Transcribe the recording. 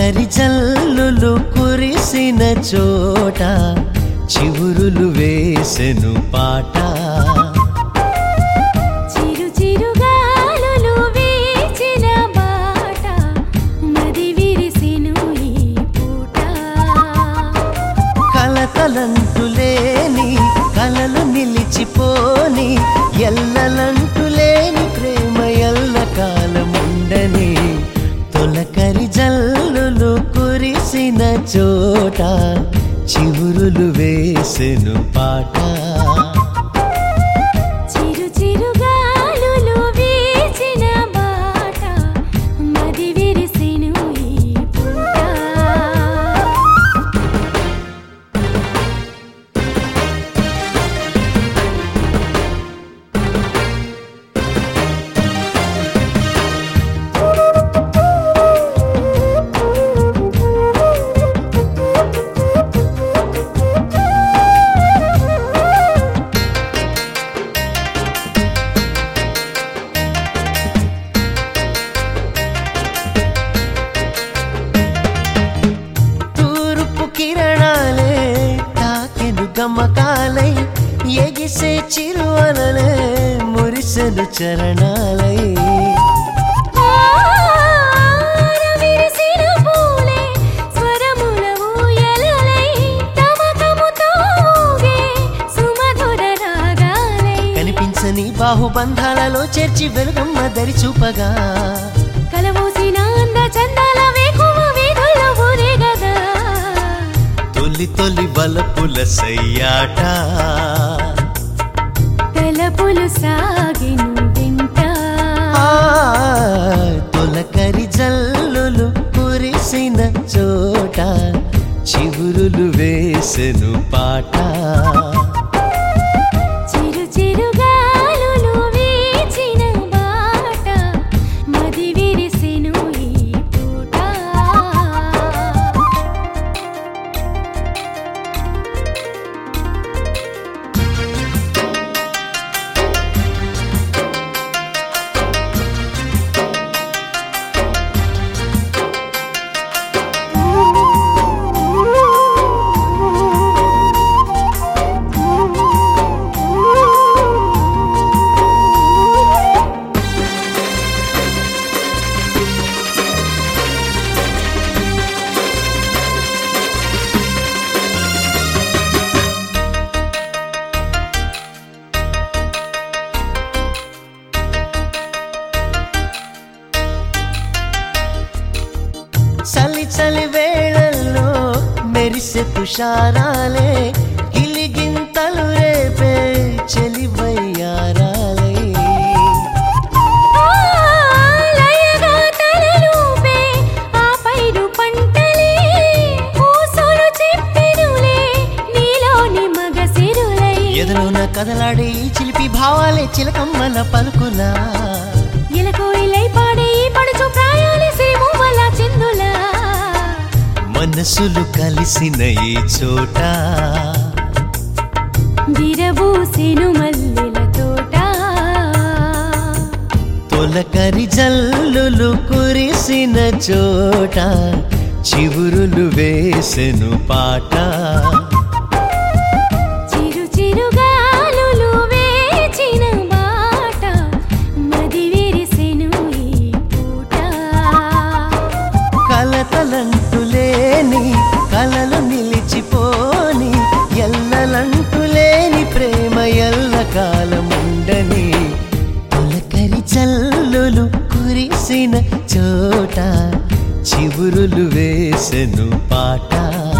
తొలకరి జల్లులు కురిసిన చోట చివురులు వేసెను పాట చిరు చిరుగాలులు వీచిన బాట మది విరిసెను ఈ పూట కలతలంటులేని కలలు నిలిచిపోని ఎల్లలంటులేని ప్రేమ ఎల్ల కాలముండని తొలకరి జల్లులు కురిసిన చోట చివురులు వేసెను పాట చిరు చిరుగాలులు వీచిన బాట మది విరిసెను ఈ పూట తూర్పు కిరణాలే తాకెను గమకాలై ఎగిసే చిరువలలే మురిసెను చరణాలై విరిసిన పూలే స్వరముల ఊయలలై తమకముతో ఊగే సుమధుర రాగాలై కనిపించని బాహుబంధాలలో చేర్చి వెలుగమ్మ దరి చూపగా కలమూసిన అంద చందాల వేకువ వీధుల్లో ఊరేగదా తొలి తొలి వలపుల సయ్యాట తలపులు సాగిను వెంట ఆ, తొలకరి జల్లులు కురిసిన చోట చిగురులు వేసెను పాట చిరు చిరుగాలులు వీచిన బాట మది విరిసెను ఈ పూట చలి చలి వేళల్లో మెరిసే తుషారాలే గిలిగింతలు రేపే చెలివయ్యారాలే లయగా తలలూపే ఆ పైరు పంటలే ఊసోలు చెప్పెనులే నీలోని మగసిరులై ఎదలోన కదలాడే ఈ చిలిపి భావాలే చిలకమ్మల పలుకులా ఇలకోయిలై పాడే ఈ పడుచు ప్రాయాలే సిరిమువ్వల చిందులా మనసులు కలిసిన ఈ చోట విరబూసెను మల్లెల తోట తొలకరి జల్లులు కురిసిన చోట చివురులు వేసెను పాట చిరు చిరుగాలులు వేచిన బాట మది విరిసెను ఈ పూట కలతలంటులేని కలలు నిలిచిపోని ఎల్లలంటులేని ప్రేమ ఎల్ల కాలముండని తొలకరి జల్లులు కురిసిన చోట చివురులు వేసెను పాట